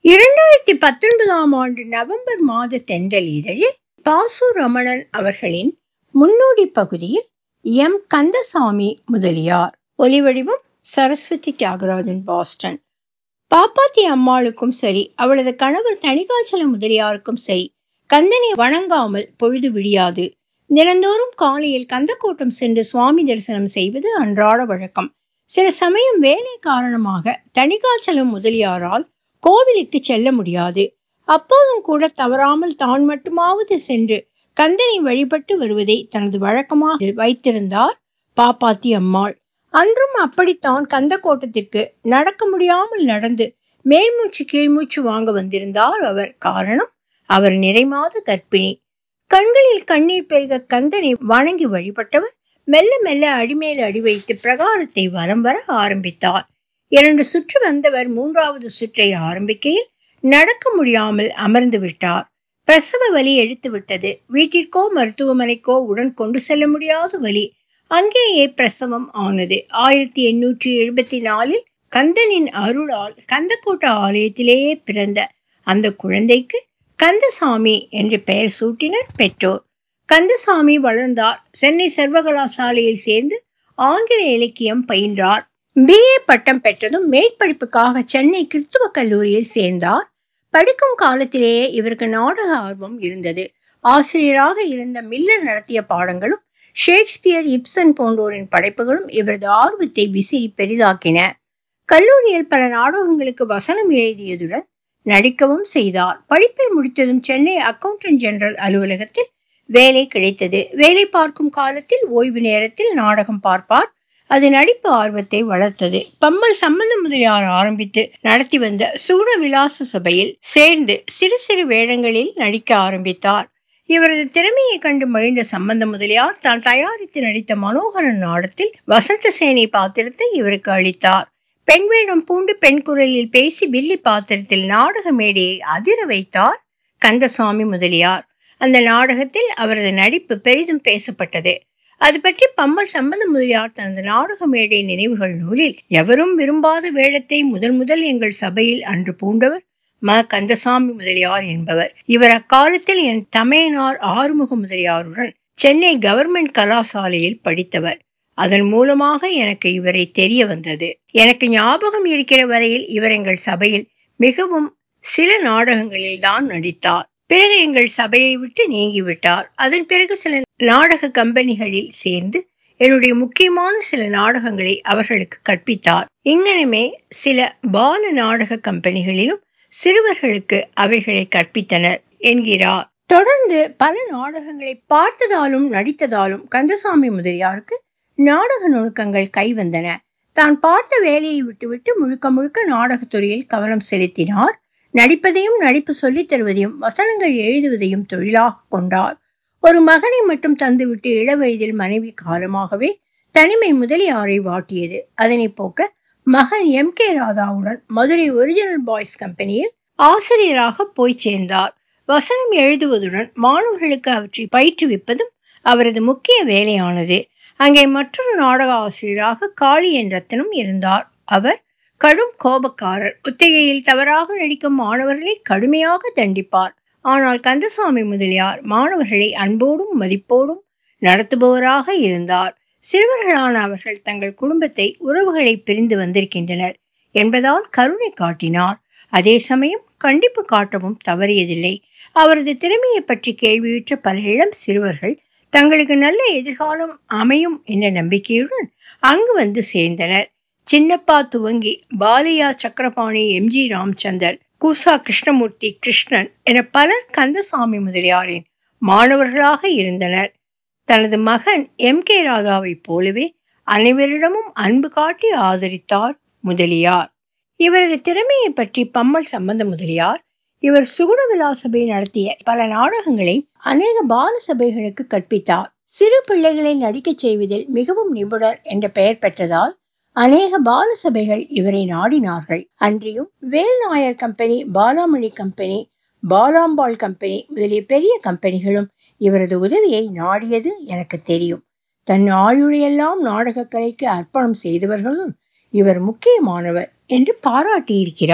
இரண்டாயிரத்தி பத்தொன்பதாம் ஆண்டு நவம்பர் மாத தென்றல் இதழில் பாசு ரமணன் அவர்களின் முன்னோடி பகுதியில் எம் கந்தசாமி முதலியார் ஒலிவடிவம் சரஸ்வதி தியாகராஜன் பாஸ்டன் பாப்பாத்தி அம்மாளுக்கும் சரி அவளது கணவர் தணிகாச்சல முதலியாருக்கும் சரி கந்தனை வணங்காமல் பொழுது விடியாது தினந்தோறும் காலையில் கந்தக்கோட்டம் சென்று சுவாமி தரிசனம் செய்வது அன்றாட வழக்கம் சில சமயம் வேலை காரணமாக தணிகாச்சலம் முதலியாரால் கோவிலுக்கு செல்ல முடியாது அப்போதும் கூட தவறாமல் தான் மட்டுமாவது சென்று கந்தனை வழிபட்டு வருவதை தனது வழக்கமாக வைத்திருந்தார் பாப்பாத்தி அம்மாள் அன்றும் அப்படித்தான் கந்தக்கோட்டத்திற்கு நடக்க முடியாமல் நடந்து மேல்மூச்சு கீழ்மூச்சு வாங்க வந்திருந்தார் அவர் காரணம் அவர் நிறைமாத கர்ப்பிணி கண்களில் கண்ணீர் பெருக கந்தனை வணங்கி வழிபட்டவர் மெல்ல மெல்ல அடிமேல் அடி வைத்து பிரகாரத்தை வலம் வர ஆரம்பித்தார் இரண்டு சுற்று வந்தவர் மூன்றாவது சுற்றை ஆரம்பிக்கையில் நடக்க முடியாமல் அமர்ந்து விட்டார் பிரசவ வலி எடுத்து விட்டது வீட்டிற்கோ மருத்துவமனைக்கோ உடன் கொண்டு செல்ல முடியாத வலி அங்கேயே பிரசவம் ஆனது ஆயிரத்தி எண்ணூற்றி எழுபத்தி நாலில் கந்தனின் அருளால் கந்தக்கோட்ட ஆலயத்திலேயே பிறந்த அந்த குழந்தைக்கு கந்தசாமி என்று பெயர் சூட்டினர் பெற்றோர் கந்தசாமி வளர்ந்தார் சென்னை சர்வகலாசாலையில் சேர்ந்து ஆங்கில இலக்கியம் பயின்றார் பிஏ பட்டம் பெற்றதும் மேற்படிப்புக்காக சென்னை கிறிஸ்துவ கல்லூரியில் சேர்ந்தார் படிக்கும் காலத்திலேயே இவருக்கு நாடக ஆர்வம் இருந்தது ஆசிரியராக இருந்த மில்லர் நடத்திய பாடங்களும் ஷேக்ஸ்பியர் இப்சன் போன்றோரின் படைப்புகளும் இவரது ஆர்வத்தை விசிறி பெரிதாக்கின கல்லூரியில் பல நாடகங்களுக்கு வசனம் எழுதியதுடன் நடிக்கவும் செய்தார் படிப்பை முடித்ததும் சென்னை அக்கவுண்டன்ட் ஜெனரல் அலுவலகத்தில் வேலை கிடைத்தது வேலை பார்க்கும் காலத்தில் ஓய்வு நேரத்தில் நாடகம் பார்ப்பார் அது நடிப்பு ஆர்வத்தை வளர்த்தது பம்மல் சம்பந்த முதலியார் ஆரம்பித்து நடத்தி வந்த சூட விலாச சபையில் சேர்ந்து சிறு சிறு வேடங்களில் நடிக்க ஆரம்பித்தார் இவரது திறமையை கண்டு மகிழ்ந்த சம்பந்த முதலியார் தான் தயாரித்து நடித்த மனோகரன் நாடத்தில் வசந்த சேனை பாத்திரத்தை இவருக்கு அளித்தார் பெண் வேடம் பூண்டு பெண் குரலில் பேசி வில்லி பாத்திரத்தில் நாடக மேடையை அதிர வைத்தார் கந்தசாமி முதலியார் அந்த நாடகத்தில் அவரது நடிப்பு பெரிதும் பேசப்பட்டது அது பற்றி பம்மல் சம்பந்த முதலியார் தனது நாடக மேடை நினைவுகள் நூலில் எவரும் விரும்பாத வேடத்தை முதல் முதல் எங்கள் சபையில் அன்று பூண்டவர் ம கந்தசாமி முதலியார் என்பவர் இவர் அக்காலத்தில் என் தமையனார் ஆறுமுக முதலியாருடன் சென்னை கவர்மெண்ட் கலாசாலையில் படித்தவர் அதன் மூலமாக எனக்கு இவரை தெரிய வந்தது எனக்கு ஞாபகம் இருக்கிற வரையில் இவர் எங்கள் சபையில் மிகவும் சில நாடகங்களில் தான் நடித்தார் பிறகு எங்கள் சபையை விட்டு நீங்கிவிட்டார் அதன் பிறகு சில நாடக கம்பெனிகளில் சேர்ந்து என்னுடைய முக்கியமான சில நாடகங்களை அவர்களுக்கு கற்பித்தார் இங்கனமே சில பால நாடக கம்பெனிகளிலும் சிறுவர்களுக்கு அவைகளை கற்பித்தனர் என்கிறார் தொடர்ந்து பல நாடகங்களை பார்த்ததாலும் நடித்ததாலும் கந்தசாமி முதலியாருக்கு நாடக நுணுக்கங்கள் கைவந்தன தான் பார்த்த வேலையை விட்டுவிட்டு முழுக்க முழுக்க நாடகத்துறையில் கவனம் செலுத்தினார் நடிப்பதையும் நடிப்பு சொல்லித் தருவதையும் வசனங்கள் எழுதுவதையும் தொழிலாக கொண்டார் ஒரு மகனை மட்டும் தந்துவிட்டு இளவயதில் மனைவி காலமாகவே தனிமை முதலியாரை வாட்டியது அதனை போக்க மகன் எம் கே ராதாவுடன் மதுரை ஒரிஜினல் பாய்ஸ் கம்பெனியில் ஆசிரியராக போய் சேர்ந்தார் வசனம் எழுதுவதுடன் மாணவர்களுக்கு அவற்றை பயிற்றுவிப்பதும் அவரது முக்கிய வேலையானது அங்கே மற்றொரு நாடக ஆசிரியராக காளி என் ரத்தனும் இருந்தார் அவர் கடும் கோபக்காரர் ஒத்திகையில் தவறாக நடிக்கும் மாணவர்களை கடுமையாக தண்டிப்பார் ஆனால் கந்தசாமி முதலியார் மாணவர்களை அன்போடும் மதிப்போடும் நடத்துபவராக இருந்தார் சிறுவர்களான அவர்கள் தங்கள் குடும்பத்தை உறவுகளை பிரிந்து வந்திருக்கின்றனர் என்பதால் கருணை காட்டினார் அதே சமயம் கண்டிப்பு காட்டவும் தவறியதில்லை அவரது திறமையை பற்றி கேள்வியுற்ற பல இளம் சிறுவர்கள் தங்களுக்கு நல்ல எதிர்காலம் அமையும் என்ற நம்பிக்கையுடன் அங்கு வந்து சேர்ந்தனர் சின்னப்பா துவங்கி பாலையா சக்கரபாணி எம்ஜி ராமச்சந்தர் கூசா கிருஷ்ணமூர்த்தி கிருஷ்ணன் என பலர் கந்தசாமி முதலியாரின் மாணவர்களாக இருந்தனர் தனது மகன் எம் கே ராதாவைப் போலவே அனைவரிடமும் அன்பு காட்டி ஆதரித்தார் முதலியார் இவரது திறமையை பற்றி பம்மல் சம்பந்த முதலியார் இவர் சுகுண விலாசபை நடத்திய பல நாடகங்களை அநேக பால சபைகளுக்கு கற்பித்தார் சிறு பிள்ளைகளை நடிக்கச் செய்வதில் மிகவும் நிபுணர் என்ற பெயர் பெற்றதால் அநேக பால சபைகள் இவரை நாடினார்கள் அன்றியும் Velnayar company Balamani company Balambal company முதலிய பெரிய கம்பெனிகளும் இவரது உதவியை நாடியது எனக்கு தெரியும் தன் ஆயுளையெல்லாம் நாடகக் கலைக்கு அர்ப்பணம் செய்தவர்களும் இவர் முக்கியமானவர் என்று பாராட்டியிருக்கிறார்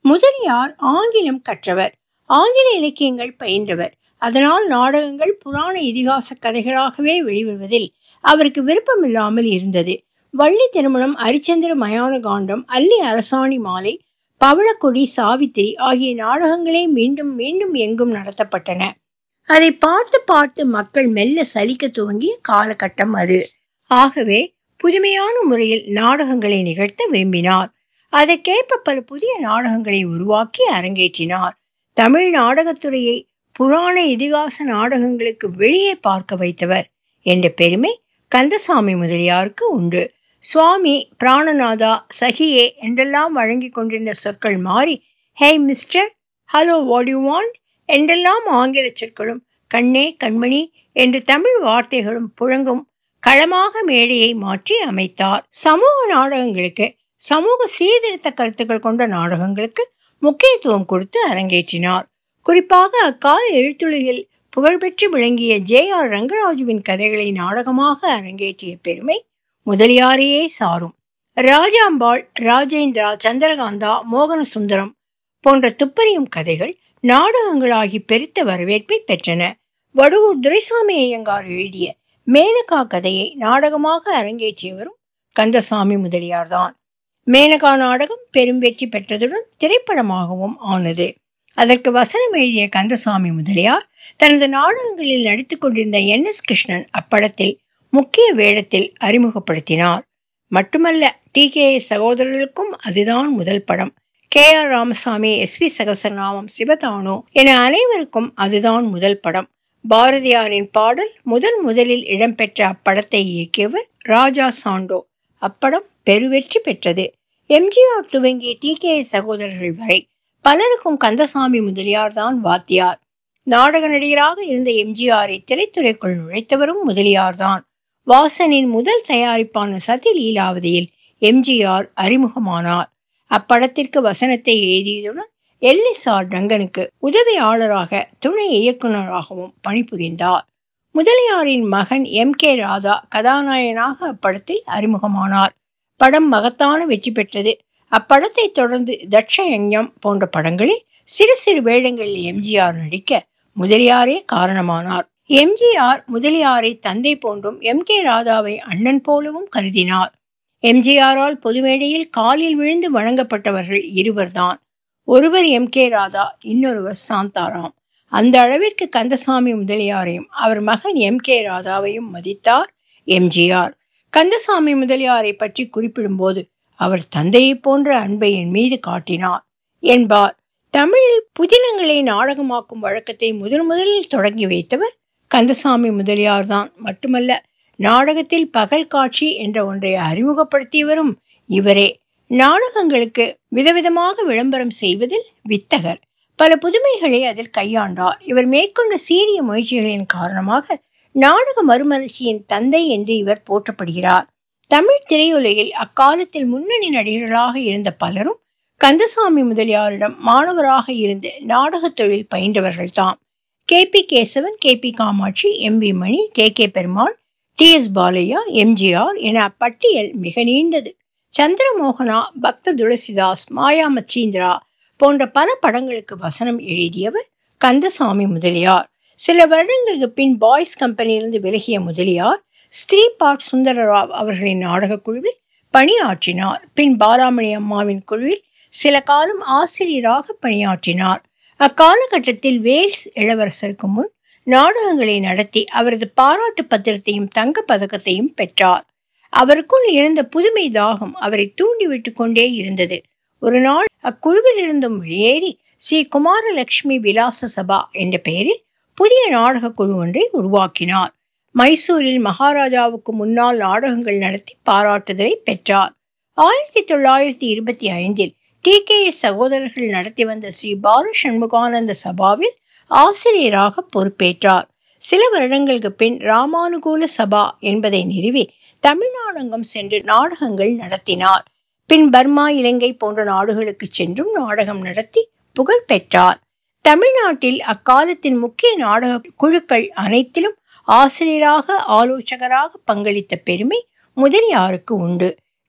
முதலியார் ஆங்கிலம் கற்றவர் ஆங்கில இலக்கியங்கள் பயின்றவர் அதனால் நாடகங்கள் புராண இதிகாச கதைகளாகவே வெளிவருவதில் அவருக்கு விருப்பமில்லாமல் இருந்தது வள்ளி திருமணம் அரிச்சந்திர மயான காண்டம் அல்லி அரசாணி மாலை பவளக்கொடி சாவித்திரி ஆகிய நாடகங்களே மீண்டும் மீண்டும் எங்கும் நடத்தப்பட்டன அதை பார்த்து பார்த்து மக்கள் மெல்ல சலிக்க துவங்கிய காலகட்டம் அது ஆகவே புதுமையான முறையில் நாடகங்களை நிகழ்த்த விரும்பினார் அதற்கேற்ப பல புதிய நாடகங்களை உருவாக்கி அரங்கேற்றினார் தமிழ் நாடகத்துறையை புராண இதிகாச நாடகங்களுக்கு வெளியே பார்க்க வைத்தவர் என்ற பெருமை கந்தசாமி முதலியாருக்கு உண்டு சுவாமி பிராணநாதா சகியே என்றெல்லாம் வழங்கி கொண்டிருந்த சொற்கள் மாறி hey mister hello what you want என்றெல்லாம் ஆங்கில சொற்களும் கண்ணே கண்மணி என்று தமிழ் வார்த்தைகளும் புழங்கும் களமாக மேடையை மாற்றி அமைத்தார் சமூக நாடகங்களுக்கு சமூக சீர்திருத்த கருத்துக்கள் கொண்ட நாடகங்களுக்கு முக்கியத்துவம் கொடுத்து அரங்கேற்றினார் குறிப்பாக அக்கால எழுத்துலகில் புகழ்பெற்று விளங்கிய ஜே ஆர் ரங்கராஜுவின் கதைகளை நாடகமாக அரங்கேற்றிய பெருமை முதலியாரையே சாரும் ராஜாம்பாள் ராஜேந்திரா சந்திரகாந்தா மோகன சுந்தரம் போன்ற துப்பறியும் கதைகள் நாடகங்களாகி பெருத்த வரவேற்பை பெற்றன வடுவூர் துரைசாமி ஐயங்கார் எழுதிய மேனகா கதையை நாடகமாக அரங்கேற்றியவரும் கந்தசாமி முதலியார்தான் மேனகா நாடகம் பெரும் வெற்றி பெற்றதுடன் திரைப்படமாகவும் ஆனது அதற்கு வசனம் எழுதிய கந்தசாமி முதலியார் தனது நாடகங்களில் நடித்துக் கொண்டிருந்த என் எஸ் கிருஷ்ணன் அப்படத்தில் முக்கிய வேடத்தில் அறிமுகப்படுத்தினார் மட்டுமல்ல டி கே சகோதரர்களுக்கும் அதுதான் முதல் படம் K R Ramasamy S V Sahasranamam Sivathanu என அனைவருக்கும் அதுதான் முதல் படம் பாரதியாரின் பாடல் முதன் முதலில் இடம்பெற்ற அப்படத்தை இயக்கியவர் ராஜா சாண்டோ அப்படம் பெருவெற்றி பெற்றது எம்ஜிஆர் துவங்கிய டி கே சகோதரர்கள் வரை பலருக்கும் கந்தசாமி முதலியார் தான் வாத்தியார் நாடக நடிகராக இருந்த எம்ஜிஆரை திரைத்துறைக்குள் நுழைத்தவரும் முதலியார்தான் வாசனின் முதல் தயாரிப்பான சதி லீலாவதியில் எம்ஜிஆர் அறிமுகமானார் அப்படத்திற்கு வசனத்தை எழுதியதுடன் எல்லிஸ் ஆர் டங்கனுக்கு உதவியாளராக துணை இயக்குநராகவும் பணிபுரிந்தார் முதலியாரின் மகன் எம் கே ராதா கதாநாயகனாக அப்படத்தில் அறிமுகமானார் படம் மகத்தான வெற்றி பெற்றது அப்படத்தை தொடர்ந்து தட்சயஞம் போன்ற படங்களில் சிறு சிறு வேடங்களில் எம்ஜிஆர் நடிக்க முதலியாரே காரணமானார் எம்ஜிஆர் முதலியாரை தந்தை போன்றும் எம் கே ராதாவை அண்ணன் போலவும் கருதினார் எம்ஜிஆரால் பொதுமேடையில் காலில் விழுந்து வணங்கப்பட்டவர்கள் இருவர்தான் ஒருவர் எம் கே ராதா இன்னொருவர் சாந்தாராம் அந்த அளவிற்கு கந்தசாமி முதலியாரையும் அவர் மகன் எம் கே ராதாவையும் மதித்தார் எம்ஜிஆர் கந்தசாமி முதலியாரை பற்றி குறிப்பிடும்போது அவர் தந்தையை போன்ற அன்பை என் மீது காட்டினார் என்பார் தமிழில் புதினங்களை நாடகமாக்கும் வழக்கத்தை முதன் முதலில் தொடங்கி வைத்தவர் கந்தசாமி முதலியார் தான் மட்டுமல்ல நாடகத்தில் பகல் காட்சி என்ற ஒன்றை அறிமுகப்படுத்தியவரும் இவரே நாடகங்களுக்கு விதவிதமாக விளம்பரம் செய்வதில் வித்தகர் பல புதுமைகளை அதில் கையாண்டார் இவர் மேற்கொண்ட சீரிய முயற்சிகளின் காரணமாக நாடக மறுமலர்ச்சியின் தந்தை என்று இவர் போற்றப்படுகிறார் தமிழ் திரையுலகில் அக்காலத்தில் முன்னணி நடிகர்களாக இருந்த பலரும் கந்தசாமி முதலியாரிடம் மாணவராக இருந்து நாடகத் தொழில் பயின்றவர்கள் தாம் K P Kesavan K P Kamatchi M V Mani K K Perumal T S Balaiah MGR என அப்பட்டியல் மிக நீண்டது சந்திரமோகனா பக்த துளசிதாஸ் மாயா மச்சீந்திரா போன்ற பல படங்களுக்கு வசனம் எழுதியவர் கந்தசாமி முதலியார் சில வருடங்களுக்கு பின் பாய்ஸ் கம்பெனியிலிருந்து விலகிய முதலியார் ஸ்ரீ பாட் சுந்தரராவ் அவர்களின் நாடகக் குழுவில் பணியாற்றினார் பின் பாலாமணி அம்மாவின் குழுவில் சில காலம் ஆசிரியராக பணியாற்றினார் அக்காலகட்டத்தில் வேல்ஸ் இளவரசருக்கு முன் நாடகங்களை நடத்தி அவரது பாராட்டு பத்திரத்தையும் தங்க பதக்கத்தையும் பெற்றார் அவருக்குள் இருந்த புதுமை தாகம் அவரை தூண்டிவிட்டு கொண்டே இருந்தது ஒரு நாள் அக்குழுவில் இருந்தும் வெளியேறி ஸ்ரீ குமாரலட்சுமி விலாச சபா என்ற பெயரில் புதிய நாடக குழு ஒன்றை உருவாக்கினார் மைசூரில் மகாராஜாவுக்கு முன்னால் நாடகங்கள் நடத்தி பாராட்டுதலை பெற்றார் ஆயிரத்தி தொள்ளாயிரத்தி இருபத்தி ஐந்தில் டி கே எஸ் சகோதரர்கள் நடத்தி வந்த ஸ்ரீ பால சண்முகானந்த சபாவில் ஆசிரியராக பொறுப்பேற்றார் சில வருடங்களுக்கு பின் ராமானுகூல சபா என்பதை நிறுவி தமிழ்நாடகம் சென்று நாடகங்கள் நடத்தினார் பின் பர்மா இலங்கை போன்ற நாடுகளுக்கு சென்றும் நாடகம் நடத்தி புகழ் பெற்றார் தமிழ்நாட்டில் அக்காலத்தின் முக்கிய நாடக குழுக்கள் அனைத்திலும் ஆசிரியராக ஆலோசகராக பங்களித்த பெருமை முதலியாருக்கு உண்டு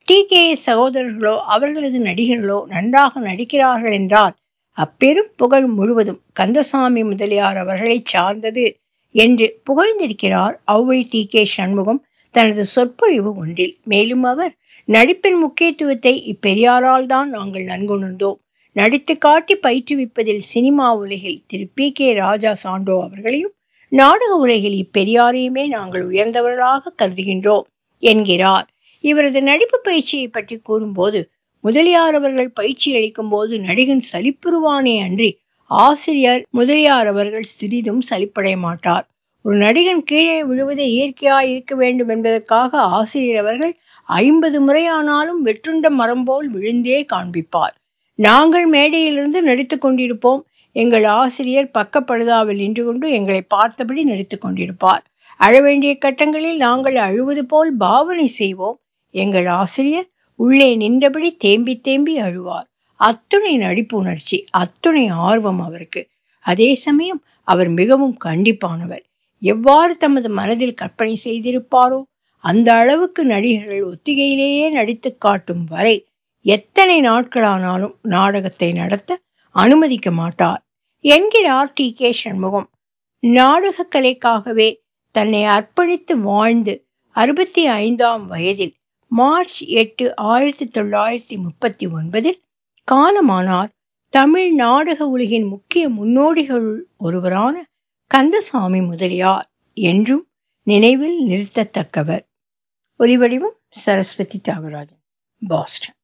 டி கே எஸ் சகோதரர்களோ அவர்களது நடிகர்களோ நன்றாக நடிக்கிறார்கள் என்றால் அப்பெரும் புகழ் முழுவதும் கந்தசாமி முதலியார் அவர்களை சார்ந்தது என்று புகழ்ந்திருக்கிறார் ஔவை டி கே சண்முகம் தனது சொற்பொழிவு ஒன்றில் மேலும் அவர் நடிப்பின் முக்கியத்துவத்தை இப்பெரியாரால் தான் நாங்கள் நன்குணர்ந்தோம் நடித்து காட்டி பயிற்றுவிப்பதில் சினிமா உலகில் Thiru P K Raja Sandow அவர்களையும் நாடக உலகில் இப்பெரியாரையுமே நாங்கள் உயர்ந்தவர்களாக கருதுகின்றோம் என்கிறார் இவரது நடிப்பு பயிற்சியை பற்றி கூறும்போது முதலியார் அவர்கள் பயிற்சி அளிக்கும் போது நடிகன் சலிப்புறுவானே அன்றி ஆசிரியர் முதலியார் அவர்கள் சிறிதும் சலிப்படைய மாட்டார் ஒரு நடிகன் கீழே விழுவதை இயற்கையாய் இருக்க வேண்டும் என்பதற்காக ஆசிரியர் அவர்கள் ஐம்பது முறையானாலும் வெற்றுண்ட மரம் போல் விழுந்தே காண்பிப்பார் நாங்கள் மேடையிலிருந்து நடித்து கொண்டிருப்போம் எங்கள் ஆசிரியர் பக்கப்படுதாவில் நின்று கொண்டு எங்களை பார்த்தபடி நடித்து கொண்டிருப்பார் அழ வேண்டிய கட்டங்களில் நாங்கள் அழுவது போல் பாவனை செய்வோம் எங்கள் ஆசிரியர் உள்ளே நின்றபடி தேம்பி தேம்பி அழுவார் அத்துணை நடிப்பு உணர்ச்சி அத்துணை ஆர்வம் அவருக்கு அதே சமயம் அவர் மிகவும் கண்டிப்பானவர் எவ்வாறு தமது மனதில் கற்பனை செய்திருப்பாரோ அந்த அளவுக்கு நடிகர்கள் ஒத்திகையிலேயே நடித்து காட்டும் வரை எத்தனை நாட்களானாலும் நாடகத்தை நடத்த அனுமதிக்க மாட்டார் என்கிறார் டி கே சண்முகம் நாடக கலைக்காகவே தன்னை அர்ப்பணித்து வாழ்ந்து அறுபத்தி ஐந்தாம் வயதில் மார்ச் எட்டு ஆயிரத்தி தொள்ளாயிரத்தி முப்பத்தி ஒன்பதில் காலமானார் தமிழ் நாடக உலகின் முக்கிய முன்னோடிகளுள் ஒருவரான கந்தசாமி முதலியார் என்றும் நினைவில் நிறுத்தத்தக்கவர் ஒலிவடிவம் சரஸ்வதி தியாகராஜன் பாஸ்டன்